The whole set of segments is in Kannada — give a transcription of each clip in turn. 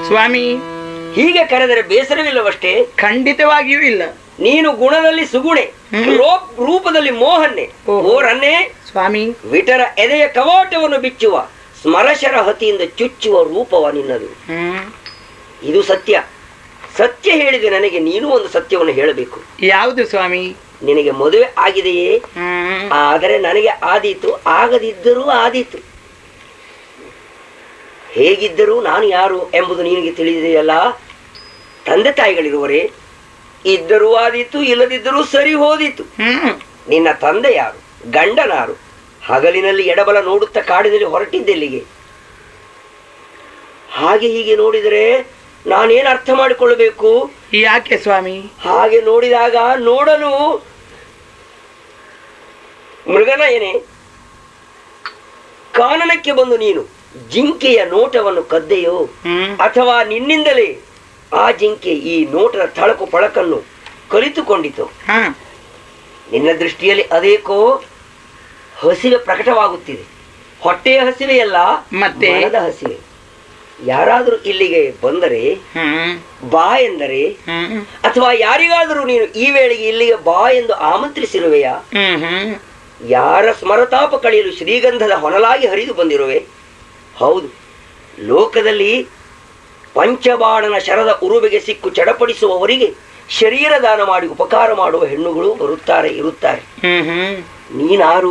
ಸ್ವಾಮಿ ಹೀಗೆ ಕರೆದರೆ ಬೇಸರವಿಲ್ಲವಷ್ಟೇ ಖಂಡಿತವಾಗಿಯೂ ಇಲ್ಲ ನೀನು ಗುಣದಲ್ಲಿ ಸುಗುಣೆ ಹ್ಮ್. ರೋ- ರೂಪದಲ್ಲಿ ಮೋಹನ್ನೆ ಓಹೋ. ಓರನ್ನೇ ಸ್ವಾಮಿ ವಿಟರ ಎದೆಯ ಕವಾಟವನ್ನು ಬಿಚ್ಚುವ ಸ್ಮರಶರ ಹತಿಯಿಂದ ಚುಚ್ಚುವ ರೂಪವ ನಿನ್ನದು ಹ್ಮ್ ಇದು ಸತ್ಯ ಸತ್ಯ ಹೇಳಿದೆ ನನಗೆ ನೀನು ಒಂದು ಸತ್ಯವನ್ನು ಹೇಳಬೇಕು ಯಾವುದು ಸ್ವಾಮಿ ನಿನಗೆ ಮದುವೆ ಆಗಿದೆಯೇ ಹ್ಮ್ ಆದರೆ ನನಗೆ ಆದೀತು ಆಗದಿದ್ದರೂ ಆದೀತು ಹೇಗಿದ್ದರೂ ನಾನು ಯಾರು ಎಂಬುದು ನಿನಗೆ ತಿಳಿದಿದೆಯಲ್ಲ ತಂದೆ ತಾಯಿಗಳಿರುವರೆ ಇದ್ದರೂ ಆದೀತು ಇಲ್ಲದಿದ್ದರೂ ಸರಿ ಹೋದೀತು ಹ್ಮ್ ನಿನ್ನ ತಂದೆ ಯಾರು ಗಂಡನಾರು ಹಗಲಿನಲ್ಲಿ ಎಡಬಲ ನೋಡುತ್ತಾ ಕಾಡಿನಲ್ಲಿ ಹೊರಟಿದ್ದೆಲ್ಲಿಗೆ ಹಾಗೆ ಹೀಗೆ ನೋಡಿದರೆ ನಾನೇನು ಅರ್ಥ ಮಾಡಿಕೊಳ್ಳಬೇಕು ಯಾಕೆ ಸ್ವಾಮಿ ಹಾಗೆ ನೋಡಿದಾಗ ನೋಡಲು ಮೃಗನಯನೆ ಕಾನನಕ್ಕೆ ಬಂದು ನೀನು ಜಿಂಕೆಯ ನೋಟವನ್ನು ಕದ್ದೆಯೋ ಹ್ಮ್ ಅಥವಾ ನಿನ್ನಿಂದಲೇ ಆ ಜಿಂಕೆ ಈ ನೋಟದ ತಳಕು ಪಳಕನ್ನು ಕಲಿತುಕೊಂಡಿತು ಹಾ ನಿನ್ನ ದೃಷ್ಟಿಯಲ್ಲಿ ಅದೇಕೋ ಹಸಿವೆ ಪ್ರಕಟವಾಗುತ್ತಿದೆ ಹೊಟ್ಟೆಯ ಹಸಿವೆಯಲ್ಲ ಮತ್ತೆ? ಮನದ ಹಸಿವೆ ಯಾರಾದರೂ ಇಲ್ಲಿಗೆ ಬಂದರೆ ಹ್ಮ್ ಬಾ ಎಂದರೆ ಹ್ಮ್ ಅಥವಾ ಯಾರಿಗಾದರೂ ನೀನು ಈ ವೇಳೆಗೆ ಇಲ್ಲಿಗೆ ಬಾ ಎಂದು ಆಮಂತ್ರಿಸಿರುವೆಯಾ ಹ್ಮ್ ಹ್ಮ್ ಯಾರ ಸ್ಮರತಾಪ ಕಳೆಯಲು ಶ್ರೀಗಂಧದ ಹೊನಲಾಗಿ ಹರಿದು ಬಂದಿರುವೆ ಹೌದು ಲೋಕದಲ್ಲಿ ಪಂಚಬಾಣನ ಶರದ ಉರುವಿಗೆ ಸಿಕ್ಕು ಚಡಪಡಿಸುವವರಿಗೆ ಶರೀರ ದಾನ ಮಾಡಿ ಉಪಕಾರ ಮಾಡುವ ಹೆಣ್ಣುಗಳು ಬರುತ್ತಾರೆ ಇರುತ್ತಾರೆ ಹ್ಮ್ ಹ್ಮ್ ನೀನಾರು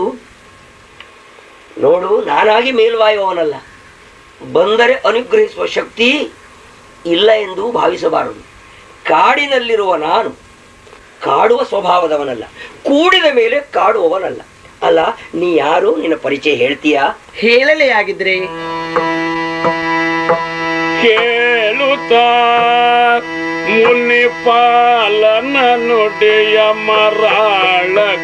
ನೋಡು ನಾನಾಗಿ ಮೇಲ್ವಾಯುವವನಲ್ಲ ಬಂದರೆ ಅನುಗ್ರಹಿಸುವ ಶಕ್ತಿ ಇಲ್ಲ ಎಂದು ಭಾವಿಸಬಾರದು ಕಾಡಿನಲ್ಲಿರುವ ನಾನು ಕಾಡುವ ಸ್ವಭಾವದವನಲ್ಲ ಕೂಡಿದ ಮೇಲೆ ಕಾಡುವವನಲ್ಲ ಅಲ್ಲ ನೀ ಯಾರು ನಿನ್ನ ಪರಿಚಯ ಹೇಳ್ತೀಯಾ ಹೇಳಲೇ ಆಗಿದ್ರೆ ಕೇಳುತ್ತ ಮುನಿಪಾಲನ ನುಡಿಯ ಮರಾಳ